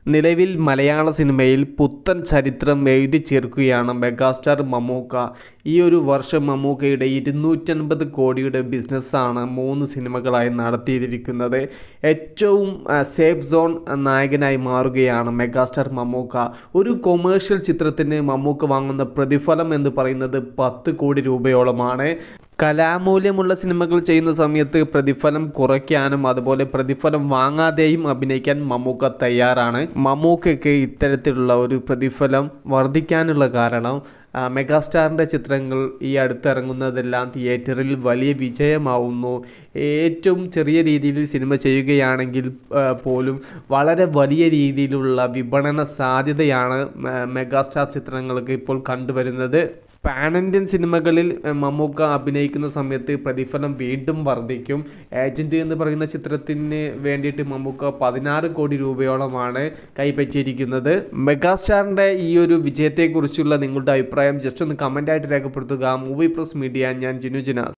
നിലവിൽ മലയാള സിനിമയിൽ പുത്തൻ ചരിത്രം എഴുതി ചേർക്കുകയാണ് മെഗാസ്റ്റാർ മമ്മൂക്ക ഈ ഒരു വർഷം മമ്മൂക്കയുടെ ഇരുന്നൂറ്റൻപത് കോടിയുടെ ബിസിനസ്സാണ് മൂന്ന് സിനിമകളായി നടത്തിയിരിക്കുന്നത് ഏറ്റവും ആ, സേഫ് സോൺ നായകനായി മാറുകയാണ് മെഗാസ്റ്റാർ മമ്മൂക്ക ഒരു കൊമേഴ്ഷ്യൽ ചിത്രത്തിന് മമ്മൂക്ക വാങ്ങുന്ന പ്രതിഫലം എന്ന് പറയുന്നത് പത്ത് കോടി രൂപയോളമാണ് കലാമൂല്യമുള്ള സിനിമകൾ ചെയ്യുന്ന സമയത്ത് പ്രതിഫലം കുറയ്ക്കാനും അതുപോലെ പ്രതിഫലം വാങ്ങാതെയും അഭിനയിക്കാൻ മമ്മൂക്ക തയ്യാറാണ് മമ്മൂക്കയ്ക്ക് ഇത്തരത്തിലുള്ള ഒരു പ്രതിഫലം വർദ്ധിക്കാനുള്ള കാരണം ആ, മെഗാസ്റ്റാറിൻ്റെ ചിത്രങ്ങൾ ഈ അടുത്തിറങ്ങുന്നതെല്ലാം തിയേറ്ററിൽ വലിയ വിജയമാവുന്നു ഏറ്റവും ചെറിയ രീതിയിൽ സിനിമ ചെയ്യുകയാണെങ്കിൽ ആ, പോലും വളരെ വലിയ രീതിയിലുള്ള വിപണന സാധ്യതയാണ് മെ- മെഗാസ്റ്റാർ ചിത്രങ്ങൾക്ക് ഇപ്പോൾ കണ്ടുവരുന്നത് പാൻ ഇന്ത്യൻ സിനിമകളിൽ എഹ്, മമ്മൂക്ക അഭിനയിക്കുന്ന സമയത്ത് പ്രതിഫലം വീണ്ടും വർദ്ധിക്കും ഏജന്റ് എന്ന് പറയുന്ന ചിത്രത്തിന് വേണ്ടിയിട്ട് മമ്മൂക്ക പതിനാറ് കോടി രൂപയോളമാണ് കൈപ്പറ്റിയിരിക്കുന്നത് മെഗാസ്റ്റാറിൻ്റെ ഈ ഒരു വിജയത്തെക്കുറിച്ചുള്ള നിങ്ങളുടെ അഭിപ്രായം ജസ്റ്റ് ഒന്ന് കമൻ്റായിട്ട് രേഖപ്പെടുത്തുക മൂവി പ്ലസ് മീഡിയ ഞാൻ ജിനു ജിനാസ്